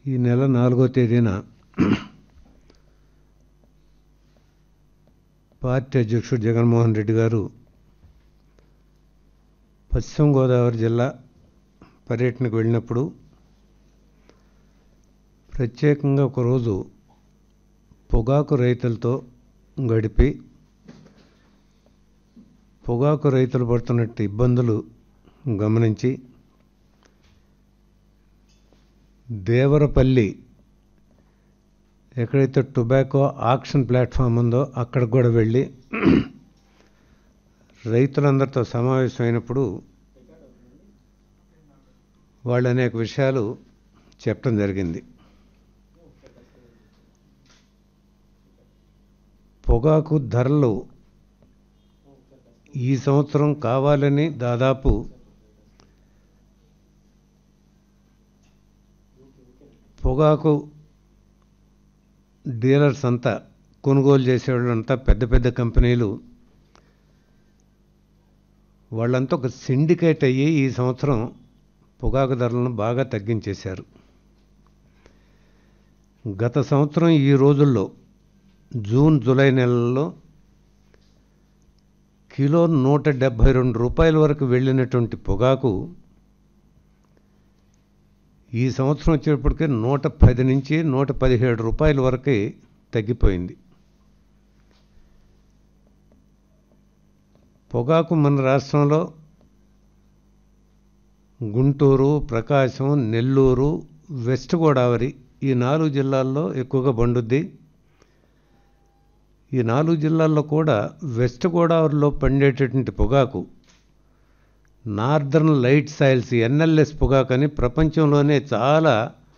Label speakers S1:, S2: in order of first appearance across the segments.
S1: ఈ నెల నాలుగో తేదీన పార్టీ అధ్యక్షుడు జగన్మోహన్ రెడ్డి గారు పశ్చిమ గోదావరి జిల్లా పర్యటనకు వెళ్ళినప్పుడు ప్రత్యేకంగా ఒకరోజు పొగాకు రైతులతో గడిపి పొగాకు రైతులు పడుతున్నట్టు ఇబ్బందులు గమనించి దేవరపల్లి ఎక్కడైతే టొబాకో ఆక్షన్ ప్లాట్ఫామ్ ఉందో అక్కడికి కూడా వెళ్ళి రైతులందరితో సమావేశమైనప్పుడు వాళ్ళు అనేక విషయాలు చెప్పడం జరిగింది పొగాకు ధరలు ఈ సంవత్సరం కావాలని దాదాపు పొగాకు డీలర్స్ అంతా కొనుగోలు చేసేవాళ్ళంతా పెద్ద పెద్ద కంపెనీలు వాళ్ళంతా ఒక సిండికేట్ అయ్యి ఈ సంవత్సరం పొగాకు ధరలను బాగా తగ్గించేశారు గత సంవత్సరం ఈ రోజుల్లో జూన్ జూలై నెలల్లో కిలో నూట డెబ్భై రెండు రూపాయల వరకు వెళ్ళినటువంటి పొగాకు ఈ సంవత్సరం వచ్చేటప్పటికే నూట పది నుంచి నూట పదిహేడు రూపాయల వరకు తగ్గిపోయింది పొగాకు మన రాష్ట్రంలో గుంటూరు ప్రకాశం నెల్లూరు వెస్ట్ గోదావరి ఈ నాలుగు జిల్లాల్లో ఎక్కువగా పండుద్ది ఈ నాలుగు జిల్లాల్లో కూడా వెస్ట్ గోదావరిలో పండేటటువంటి పొగాకు నార్దర్న్ లైట్ సాయిల్స్ ఎన్ఎల్ఎస్ పొగాకు అని ప్రపంచంలోనే చాలా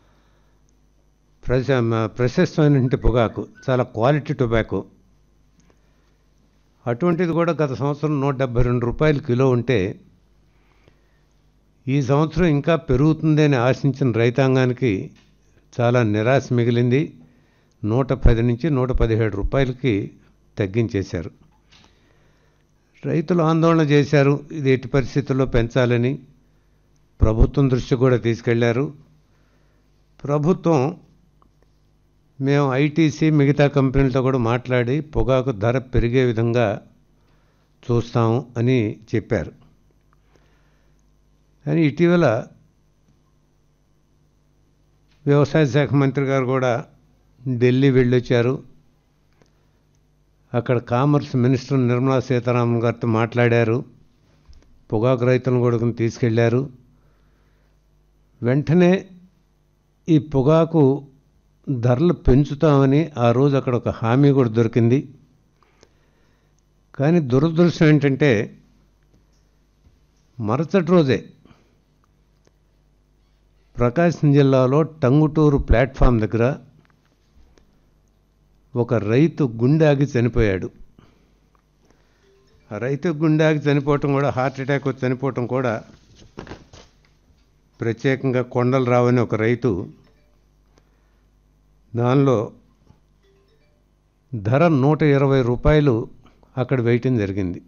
S1: ప్రశ ప్రశస్తమైనటువంటి పొగాకు చాలా క్వాలిటీ టొబాకో అటువంటిది కూడా గత సంవత్సరం నూట డెబ్బై రెండు రూపాయలు కిలో ఉంటే ఈ సంవత్సరం ఇంకా పెరుగుతుందని ఆశించిన రైతాంగానికి చాలా నిరాశ మిగిలింది నూట పది నుంచి నూట పదిహేడు రూపాయలకి తగ్గించేశారు రైతులు ఆందోళన చేశారు ఇది ఎట్టి పరిస్థితుల్లో పెంచాలని ప్రభుత్వం దృష్టి కూడా తీసుకెళ్లారు ప్రభుత్వం మేము ఐటీసీ మిగతా కంపెనీలతో కూడా మాట్లాడి పొగాకు ధర పెరిగే విధంగా చూస్తాము అని చెప్పారు కానీ ఇటీవల వ్యవసాయ శాఖ మంత్రి గారు కూడా ఢిల్లీ వెళ్ళొచ్చారు అక్కడ కామర్స్ మినిస్టర్ నిర్మలా సీతారామన్ గారితో మాట్లాడారు పొగాకు రైతులను కూడా తీసుకెళ్లారు వెంటనే ఈ పొగాకు ధరలు పెంచుతామని ఆ రోజు అక్కడ ఒక హామీ కూడా దొరికింది కానీ దురదృష్టం ఏంటంటే మరుసటి రోజే ప్రకాశం జిల్లాలో టంగుటూరు ప్లాట్ఫామ్ దగ్గర ఒక రైతు గుండె చనిపోయాడు ఆ రైతు గుండె చనిపోవటం కూడా హార్ట్ అటాక్ వచ్చి చనిపోవటం కూడా ప్రత్యేకంగా కొండలు రావని ఒక రైతు దానిలో ధర నూట ఇరవై రూపాయలు అక్కడ వేయటం జరిగింది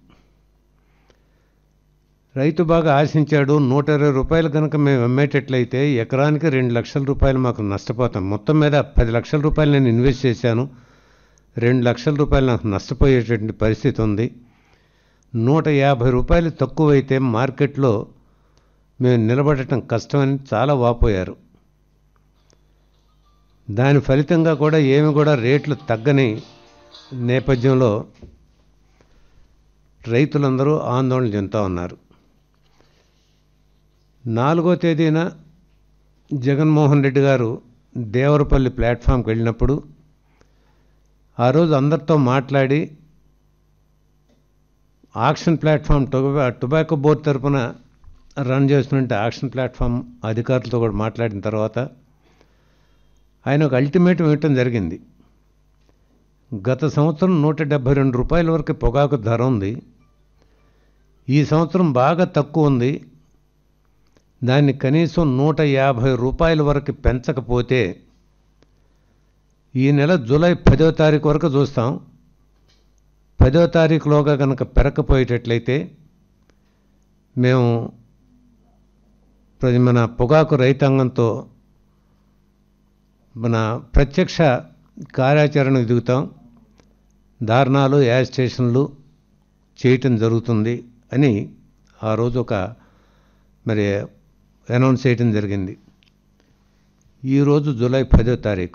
S1: రైతు బాగా ఆశించాడు నూట ఇరవై రూపాయలు కనుక మేము అమ్మేటట్లయితే ఎకరానికి రెండు లక్షల రూపాయలు మాకు నష్టపోతాం మొత్తం మీద పది లక్షల రూపాయలు నేను ఇన్వెస్ట్ చేశాను రెండు లక్షల రూపాయలు నాకు నష్టపోయేటటువంటి పరిస్థితి ఉంది నూట యాభై రూపాయలు తక్కువైతే మార్కెట్లో మేము నిలబడటం కష్టమని చాలా వాపోయారు దాని ఫలితంగా కూడా ఏమి కూడా రేట్లు తగ్గని నేపథ్యంలో రైతులందరూ ఆందోళన చెందుతూ ఉన్నారు నాలుగో తేదీన జగన్మోహన్ రెడ్డి గారు దేవరపల్లి ప్లాట్ఫామ్కి వెళ్ళినప్పుడు ఆ రోజు అందరితో మాట్లాడి ఆక్షన్ ప్లాట్ఫామ్ టొబా టొబాకో బోర్డు తరఫున రన్ చేస్తున్నట్టు ఆక్షన్ ప్లాట్ఫామ్ అధికారులతో కూడా మాట్లాడిన తర్వాత ఆయన ఒక అల్టిమేటం ఇవ్వటం జరిగింది గత సంవత్సరం నూట డెబ్భై రెండు రూపాయల వరకు పొగాకు ధర ఉంది ఈ సంవత్సరం బాగా తక్కువ ఉంది దాన్ని కనీసం నూట యాభై రూపాయల వరకు పెంచకపోతే ఈ నెల జూలై పదో తారీఖు వరకు చూస్తాం పదో తారీఖులోగా కనుక పెరగపోయేటట్లయితే మేము ప్రతి మన పొగాకు రైతాంగంతో మన ప్రత్యక్ష కార్యాచరణ దిగుతాం ధారణాలు యాజిటేషన్లు చేయటం జరుగుతుంది అని ఆ రోజు ఒక మరి అనౌన్స్ చేయటం జరిగింది ఈరోజు జూలై పదో తారీఖు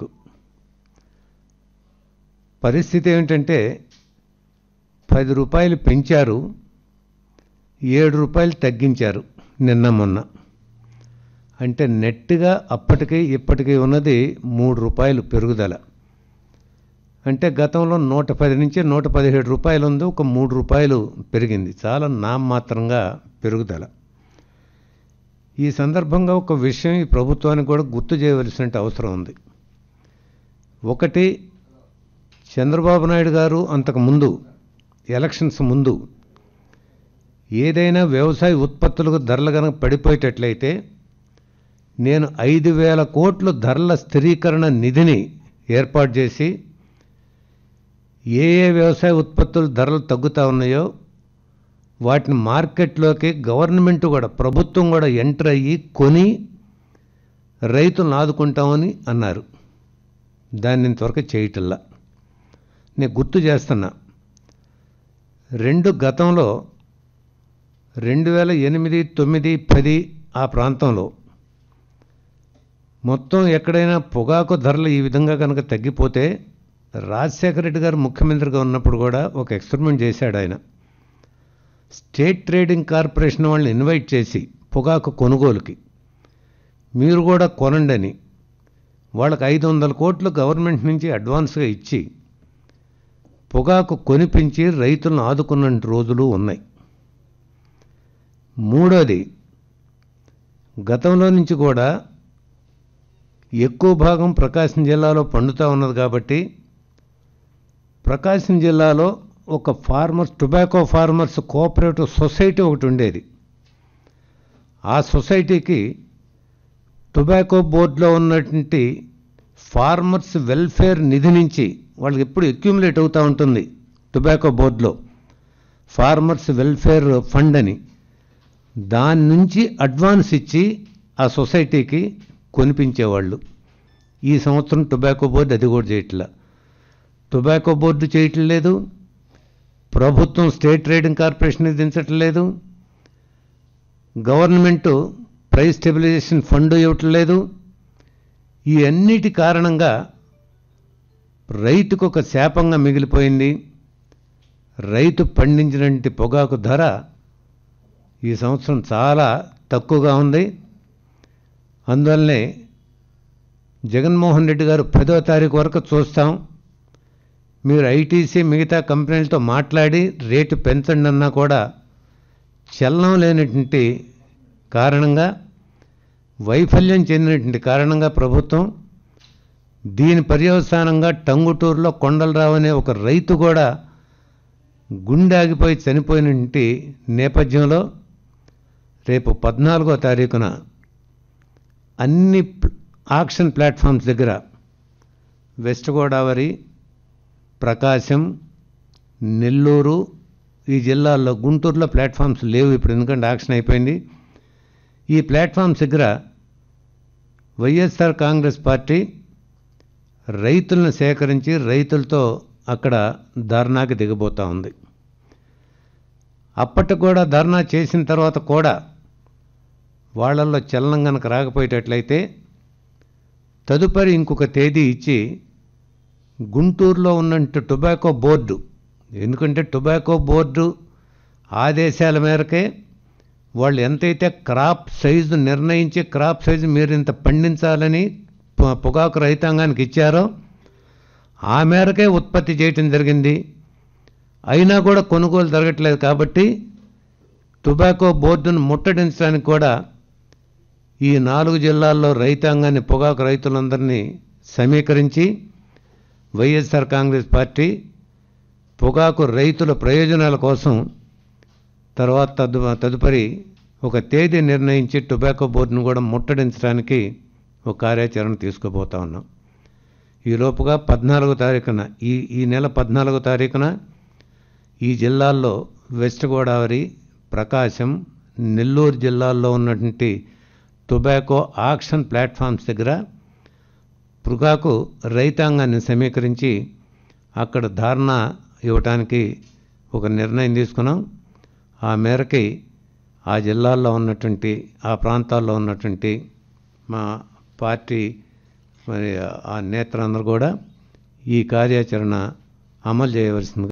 S1: పరిస్థితి ఏమిటంటే పది రూపాయలు పెంచారు ఏడు రూపాయలు తగ్గించారు నిన్న మొన్న అంటే నెట్గా అప్పటికి ఇప్పటికీ ఉన్నది మూడు రూపాయలు పెరుగుదల అంటే గతంలో నూట పది నుంచి నూట పదిహేడు రూపాయలు ఉంది ఒక మూడు రూపాయలు పెరిగింది చాలా నామమాత్రంగా పెరుగుదల ఈ సందర్భంగా ఒక విషయం ఈ ప్రభుత్వానికి కూడా గుర్తు చేయవలసిన అవసరం ఉంది ఒకటి చంద్రబాబు నాయుడు గారు అంతకు ముందు ఎలక్షన్స్ ముందు ఏదైనా వ్యవసాయ ఉత్పత్తులకు ధరలు కనుక పడిపోయేటట్లయితే నేను ఐదు వేల కోట్ల ధరల స్థిరీకరణ నిధిని ఏర్పాటు చేసి ఏ ఏ వ్యవసాయ ఉత్పత్తుల ధరలు తగ్గుతూ ఉన్నాయో వాటిని మార్కెట్లోకి గవర్నమెంట్ కూడా ప్రభుత్వం కూడా ఎంటర్ అయ్యి కొని రైతులను ఆదుకుంటామని అన్నారు దాన్ని ఇంతవరకు చేయటల్లా నేను గుర్తు చేస్తున్నా రెండు గతంలో రెండు వేల ఎనిమిది తొమ్మిది పది ఆ ప్రాంతంలో మొత్తం ఎక్కడైనా పొగాకు ధరలు ఈ విధంగా కనుక తగ్గిపోతే రాజశేఖర రెడ్డి గారు ముఖ్యమంత్రిగా ఉన్నప్పుడు కూడా ఒక ఎక్స్పెరిమెంట్ చేశాడు ఆయన స్టేట్ ట్రేడింగ్ కార్పొరేషన్ వాళ్ళని ఇన్వైట్ చేసి పొగాకు కొనుగోలుకి మీరు కూడా కొనండి అని వాళ్ళకి ఐదు వందల కోట్లు గవర్నమెంట్ నుంచి అడ్వాన్స్గా ఇచ్చి పొగాకు కొనిపించి రైతులను ఆదుకున్న రోజులు ఉన్నాయి మూడోది గతంలో నుంచి కూడా ఎక్కువ భాగం ప్రకాశం జిల్లాలో పండుతూ ఉన్నది కాబట్టి ప్రకాశం జిల్లాలో ఒక farmers tobacco farmers cooperative society ఒకటి ఉండేది ఆ సొసైటీకి టొబాకో బోర్డులో ఉన్నటువంటి ఫార్మర్స్ వెల్ఫేర్ నిధి నుంచి వాళ్ళకి ఎప్పుడు అక్యూములేట్ అవుతూ ఉంటుంది టొబాకో బోర్డులో ఫార్మర్స్ వెల్ఫేర్ ఫండ్ అని దాని నుంచి అడ్వాన్స్ ఇచ్చి ఆ సొసైటీకి కొనిపించేవాళ్ళు ఈ సంవత్సరం టొబాకో బోర్డు అది కూడా చేయట్లా టొబాకో బోర్డు చేయటం లేదు ప్రభుత్వం స్టేట్ ట్రేడింగ్ కార్పొరేషన్ దించటం లేదు గవర్నమెంటు ప్రైస్ స్టెబిలైజేషన్ ఫండ్ ఇవ్వటం లేదు ఈ అన్నిటి కారణంగా రైతుకు ఒక శాపంగా మిగిలిపోయింది రైతు పండించినటువంటి పొగాకు ధర ఈ సంవత్సరం చాలా తక్కువగా ఉంది అందువల్లనే జగన్మోహన్ రెడ్డి గారు పదో తారీఖు వరకు చూస్తాం మీరు ఐటీసీ మిగతా కంపెనీలతో మాట్లాడి రేటు పెంచండి అన్నా కూడా చలనం లేనటువంటి కారణంగా వైఫల్యం చెందినటువంటి కారణంగా ప్రభుత్వం దీని పర్యవసానంగా టంగుటూరులో కొండలరావు అనే ఒక రైతు కూడా గుండె ఆగిపోయి చనిపోయినటువంటి నేపథ్యంలో రేపు పద్నాలుగో తారీఖున అన్ని ఆక్షన్ ప్లాట్ఫామ్స్ దగ్గర వెస్ట్ గోదావరి ప్రకాశం నెల్లూరు ఈ జిల్లాల్లో గుంటూరులో ప్లాట్ఫామ్స్ లేవు ఇప్పుడు ఎందుకంటే ఆక్షన్ అయిపోయింది ఈ ప్లాట్ఫామ్స్ దగ్గర వైఎస్ఆర్ కాంగ్రెస్ పార్టీ రైతులను సేకరించి రైతులతో అక్కడ ధర్నాకి దిగబోతూ ఉంది అప్పటికి కూడా ధర్నా చేసిన తర్వాత కూడా వాళ్ళల్లో చలనం కనుక రాకపోయేటట్లయితే తదుపరి ఇంకొక తేదీ ఇచ్చి గుంటూరులో ఉన్నట్టు టొబాకో బోర్డు ఎందుకంటే టొబాకో బోర్డు ఆదేశాల మేరకే వాళ్ళు ఎంతైతే క్రాప్ సైజు నిర్ణయించి క్రాప్ సైజు మీరు ఇంత పండించాలని పొ- పొగాకు రైతాంగానికి ఇచ్చారో ఆ మేరకే ఉత్పత్తి చేయటం జరిగింది అయినా కూడా కొనుగోలు జరగట్లేదు కాబట్టి టొబాకో బోర్డును ముట్టడించడానికి కూడా ఈ నాలుగు జిల్లాల్లో రైతాంగాన్ని పొగాకు రైతులందరినీ సమీకరించి వైఎస్ఆర్ కాంగ్రెస్ పార్టీ పొగాకు రైతుల ప్రయోజనాల కోసం తర్వాత తదు తదుపరి ఒక తేదీ నిర్ణయించి టొబాకో బోర్డును కూడా ముట్టడించడానికి ఒక కార్యాచరణ తీసుకుపోతా ఉన్నాం ఈ లోపుగా పద్నాలుగో తారీఖున ఈ ఈ నెల పద్నాలుగో తారీఖున ఈ జిల్లాల్లో వెస్ట్ గోదావరి ప్రకాశం నెల్లూరు జిల్లాల్లో ఉన్నటువంటి టొబాకో ఆక్షన్ ప్లాట్ఫామ్స్ దగ్గర పృగాకు రైతాంగాన్ని సమీకరించి అక్కడ ధారణ ఇవ్వటానికి ఒక నిర్ణయం తీసుకున్నాం ఆ మేరకి ఆ జిల్లాల్లో ఉన్నటువంటి ఆ ప్రాంతాల్లో ఉన్నటువంటి మా పార్టీ మరి ఆ నేతలందరూ కూడా ఈ కార్యాచరణ అమలు చేయవలసింది